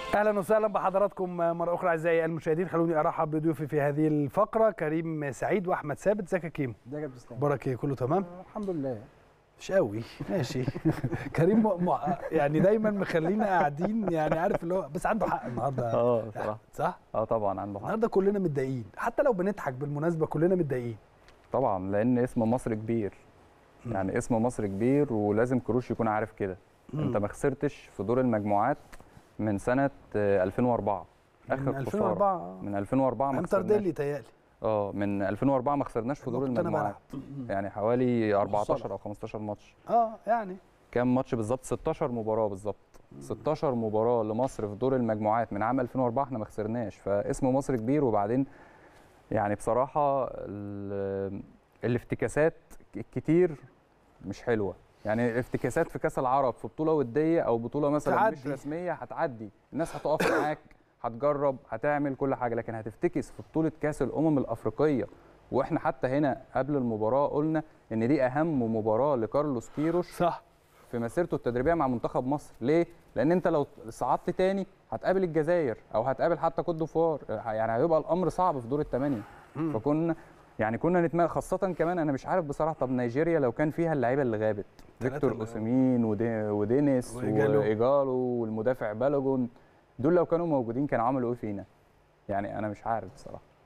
اهلا وسهلا بحضراتكم مره اخرى اعزائي المشاهدين خلوني ارحب بضيوفي في هذه الفقره كريم سعيد واحمد ثابت ازيك يا كيمو ده جاب اسلام بركه كله تمام الحمد لله مش قوي ماشي كريم م... م... يعني دايما مخلينا قاعدين يعني عارف اللي هو بس عنده حق النهارده اه صراحه صح اه طبعا عنده حق النهارده كلنا متضايقين حتى لو بنضحك بالمناسبه كلنا متضايقين طبعا لان اسم مصر كبير يعني اسم مصر كبير ولازم كروش يكون عارف كده انت ما خسرتش في دور المجموعات من سنه آه، 2004 اخر من خسارة. 2004 من 2004 ما انتر خسرناش ديلي تهيألي اه من 2004 ما خسرناش في دور كنت أنا المجموعات يعني حوالي 14 او 15 ماتش اه يعني كام ماتش بالظبط 16 مباراه بالظبط 16 مباراه لمصر في دور المجموعات من عام 2004 احنا ما خسرناش فاسم مصر كبير وبعدين يعني بصراحه ال- الافتكاسات الكتير مش حلوه يعني الافتكاسات في كاس العرب في بطوله وديه او بطوله مثلا مش تعدي. رسميه هتعدي الناس هتقف معاك هتجرب هتعمل كل حاجه لكن هتفتكس في بطوله كاس الامم الافريقيه واحنا حتى هنا قبل المباراه قلنا ان دي اهم مباراه لكارلوس كيروش صح في مسيرته التدريبيه مع منتخب مصر ليه لان انت لو صعدت تاني هتقابل الجزائر او هتقابل حتى كوت ديفوار يعني هيبقى الامر صعب في دور الثمانيه فكنا يعني كنا نتمنى خاصه كمان انا مش عارف بصراحه طب نيجيريا لو كان فيها اللعيبه اللي غابت ثلاثة فيكتور اللي- اوسيمين ودي ودينيس وإيجالو. وايجالو والمدافع بالوجون دول لو كانوا موجودين كانوا عملوا ايه فينا يعني انا مش عارف بصراحه